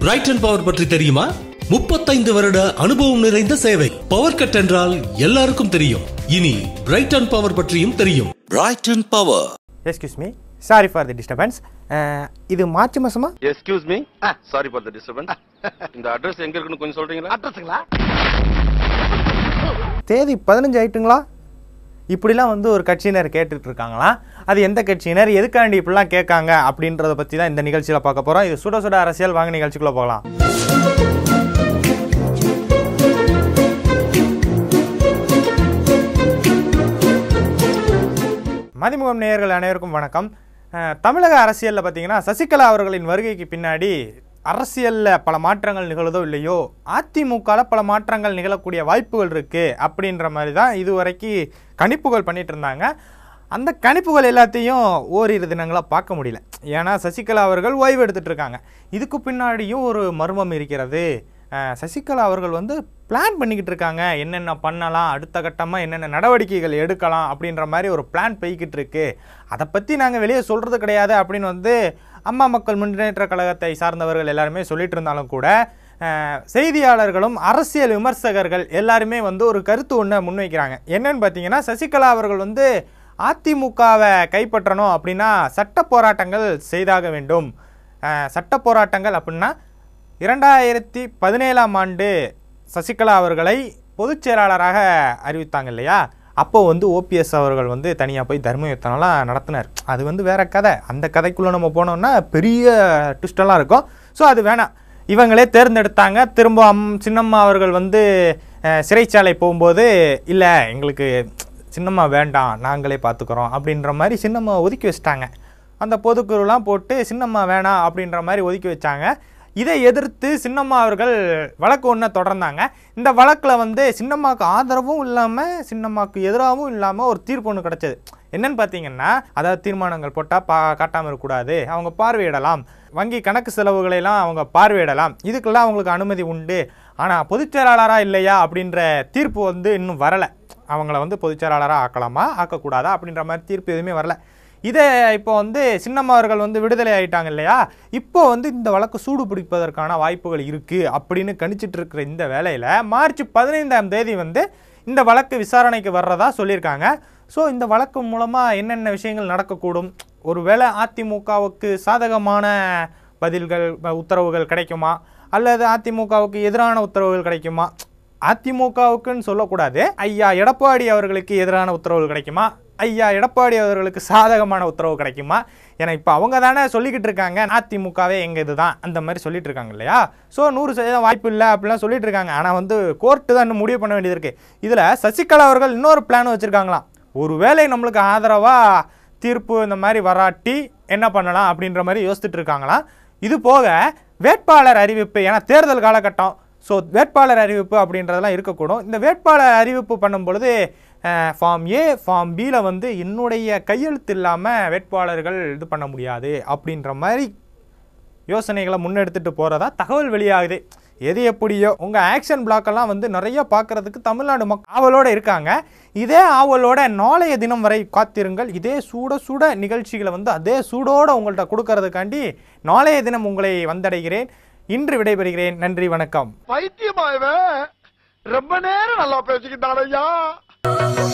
Brayton power பற்றி தெரியுமா முப்பத்தைந்து வருட அனுபவம் நிறைந்த சேவை பவர் கட் என்றால் எல்லாருக்கும் தெரியும் இனி பிரைட்டன் பவர் பற்றியும் தெரியும் Brighton Power. Excuse me sorry for the disturbance இது மார்ச் மாசமா excuse me sorry for the disturbance இந்த அட்ரஸ் எங்க இருக்குன்னு கொஞ்சம் சொல்றீங்களா அட்ரஸுங்களா தேதி பதினஞ்சு ஆயிட்டுங்களா இப்படிலாம் வந்து ஒரு கட்சியினர் கேட்டுட்டு இருக்காங்களாம் அது எந்த கட்சியினர் எதுக்காண்டி இப்படிலாம் கேட்காங்க அப்படின்றத பற்றி தான் இந்த நிகழ்ச்சியில் பார்க்க போகிறோம் இது சுட சுட அரசியல் வாங்க நிகழ்ச்சிக்குள்ளே போகலாம் மதிமுகம் நேயர்கள் அனைவருக்கும் வணக்கம் அஹ், தமிழக அரசியலில் பார்த்தீங்கன்னா சசிகலா அவர்களின் வருகைக்கு பின்னாடி அரசியலில் பல மாற்றங்கள் நிகழுதோ இல்லையோ அதிமுகவில் பல மாற்றங்கள் நிகழக்கூடிய வாய்ப்புகள் இருக்குது அப்படின்ற மாதிரி தான் இதுவரைக்கும் கணிப்புகள் பண்ணிட்டு இருந்தாங்க அந்த கணிப்புகள் எல்லாத்தையும் ஓரிரு தினங்களாக பார்க்க முடியல ஏன்னா சசிகலா அவர்கள் ஓய்வு எடுத்துட்டு இருக்காங்க இதுக்கு பின்னாடியும் ஒரு மர்மம் இருக்கிறது அஹ், சசிகலா அவர்கள் வந்து பிளான் பண்ணிக்கிட்டு இருக்காங்க என்னென்ன பண்ணலாம் அடுத்த கட்டமாக என்னென்ன நடவடிக்கைகள் எடுக்கலாம் அப்படின்ற மாதிரி ஒரு பிளான் போய்கிட்டு இருக்கு அதை பற்றி நாங்கள் வெளியே சொல்கிறது கிடையாது அப்படின்னு வந்து அம்மா மக்கள் முன்னேற்ற கழகத்தை சார்ந்தவர்கள் எல்லாருமே சொல்லிட்டு இருந்தாலும் கூட அஹ், செய்தியாளர்களும் அரசியல் விமர்சகர்கள் எல்லாருமே வந்து ஒரு கருத்து ஒன்று முன்வைக்கிறாங்க என்னன்னு பார்த்தீங்கன்னா சசிகலா அவர்கள் வந்து அதிமுகவை கைப்பற்றணும் அப்படின்னா சட்ட போராட்டங்கள் செய்தாக வேண்டும் அஹ், சட்ட போராட்டங்கள் அப்படின்னா இரண்டாயிரத்தி பதினேழாம் ஆண்டு சசிகலா அவர்களை பொதுச் செயலாளராக அறிவித்தாங்க இல்லையா அப்போ வந்து ஓபிஎஸ் அவர்கள் வந்து தனியாக போய் தர்ம யுத்தம்லாம் நடத்தினார் அது வந்து வேற கதை அந்த கதைக்குள்ளே நம்ம போனோம்னா பெரிய ட்விஸ்டெல்லாம் இருக்கும் ஸோ அது வேணாம் இவங்களே தேர்ந்தெடுத்தாங்க திரும்ப அம் சின்னம்மா அவர்கள் வந்து அஹ், சிறைச்சாலை போகும்போது இல்லை எங்களுக்கு சின்னம்மா வேண்டாம் நாங்களே பார்த்துக்குறோம் அப்படின்ற மாதிரி சின்னம்மா ஒதுக்கி வச்சிட்டாங்க அந்த பொதுக்குழுலாம் போட்டு சின்னம்மா வேணாம் அப்படின்ற மாதிரி ஒதுக்கி வச்சாங்க இதை எதிர்த்து சின்னம்மா அவர்கள் வழக்கு ஒன்று தொடர்ந்தாங்க இந்த வழக்கில் வந்து சின்னம்மாவுக்கு ஆதரவும் இல்லாமல் சின்னம்மாவுக்கு எதிராகவும் இல்லாமல் ஒரு தீர்ப்பு ஒன்று கிடச்சது என்னன்னு பார்த்தீங்கன்னா அதாவது தீர்மானங்கள் போட்டால் பா காட்டாமல் இருக்கக்கூடாது அவங்க பார்வையிடலாம் வங்கி கணக்கு செலவுகளெல்லாம் அவங்க பார்வையிடலாம் இதுக்கெல்லாம் அவங்களுக்கு அனுமதி உண்டு ஆனால் பொதுச் செயலாளராக இல்லையா அப்படின்ற தீர்ப்பு வந்து இன்னும் வரலை அவங்கள வந்து பொதுச் செயலாளராக ஆக்கலாமா ஆக்கக்கூடாதா அப்படின்ற மாதிரி தீர்ப்பு எதுவுமே வரல இதை இப்போ வந்து சின்னம்மா அவர்கள் வந்து விடுதலை ஆயிட்டாங்க இல்லையா இப்போ வந்து இந்த வழக்கு சூடு பிடிப்பதற்கான வாய்ப்புகள் இருக்குது அப்படின்னு கணிச்சிட்டு இருக்கிற இந்த வேலையில் மார்ச் பதினைந்தாம் தேதி வந்து இந்த வழக்கு விசாரணைக்கு வர்றதா சொல்லியிருக்காங்க ஸோ இந்த வழக்கு மூலமாக என்னென்ன விஷயங்கள் நடக்கக்கூடும் ஒருவேளை அதிமுகவுக்கு சாதகமான பதில்கள் ப- உத்தரவுகள் கிடைக்குமா அல்லது அதிமுகவுக்கு எதிரான உத்தரவுகள் கிடைக்குமா அதிமுகவுக்குன்னு சொல்லக்கூடாது ஐயா எடப்பாடி அவர்களுக்கு எதிரான உத்தரவுகள் கிடைக்குமா ஐயா எடப்பாடி அவர்களுக்கு சாதகமான உத்தரவு கிடைக்குமா ஏன்னா இப்போ அவங்க தானே சொல்லிக்கிட்டு இருக்காங்க அதிமுகவே எங்க இதுதான் அந்த மாதிரி சொல்லிட்டு இருக்காங்க இல்லையா ஸோ நூறு சதவீதம் வாய்ப்பு இல்லை அப்படிலாம் சொல்லிட்டு இருக்காங்க ஆனால் வந்து கோர்ட்டு தான் இன்னும் முடிவு பண்ண வேண்டியது இருக்கு இதில் சசிகலா அவர்கள் இன்னொரு பிளான் வச்சிருக்காங்களாம் ஒருவேளை நம்மளுக்கு ஆதரவாக தீர்ப்பு இந்த மாதிரி வராட்டி என்ன பண்ணலாம் அப்படின்ற மாதிரி யோசிச்சுட்டு இருக்காங்களாம் இது போக வேட்பாளர் அறிவிப்பு ஏன்னா தேர்தல் காலகட்டம் ஸோ வேட்பாளர் அறிவிப்பு அப்படின்றதெல்லாம் இருக்கக்கூடும் இந்த வேட்பாளர் அறிவிப்பு பண்ணும் பொழுது ஃபார்ம் ஏ ஃபார்ம் பியில் வந்து என்னுடைய கையெழுத்து இல்லாமல் வேட்பாளர்கள் இது பண்ண முடியாது அப்படின்ற மாதிரி யோசனைகளை முன்னெடுத்துட்டு போகிறதா தகவல் வெளியாகுது எது எப்படியோ உங்கள் ஆக்ஷன் பிளாக்கெல்லாம் வந்து நிறைய பார்க்கறதுக்கு தமிழ்நாடு மக் ஆவலோட இருக்காங்க இதே ஆவலோட நாளைய தினம் வரை காத்திருங்கள் இதே சூட சூட நிகழ்ச்சிகளை வந்து அதே சூடோட உங்கள்கிட்ட கொடுக்கறதுக்காண்டி நாளைய தினம் உங்களை வந்தடைகிறேன் இன்று விடைபெறுகிறேன் நன்றி வணக்கம் பைத்தியமா இவன் ரொம்ப நேரம் நல்லா பேசிக்கிட்டான் ஐயா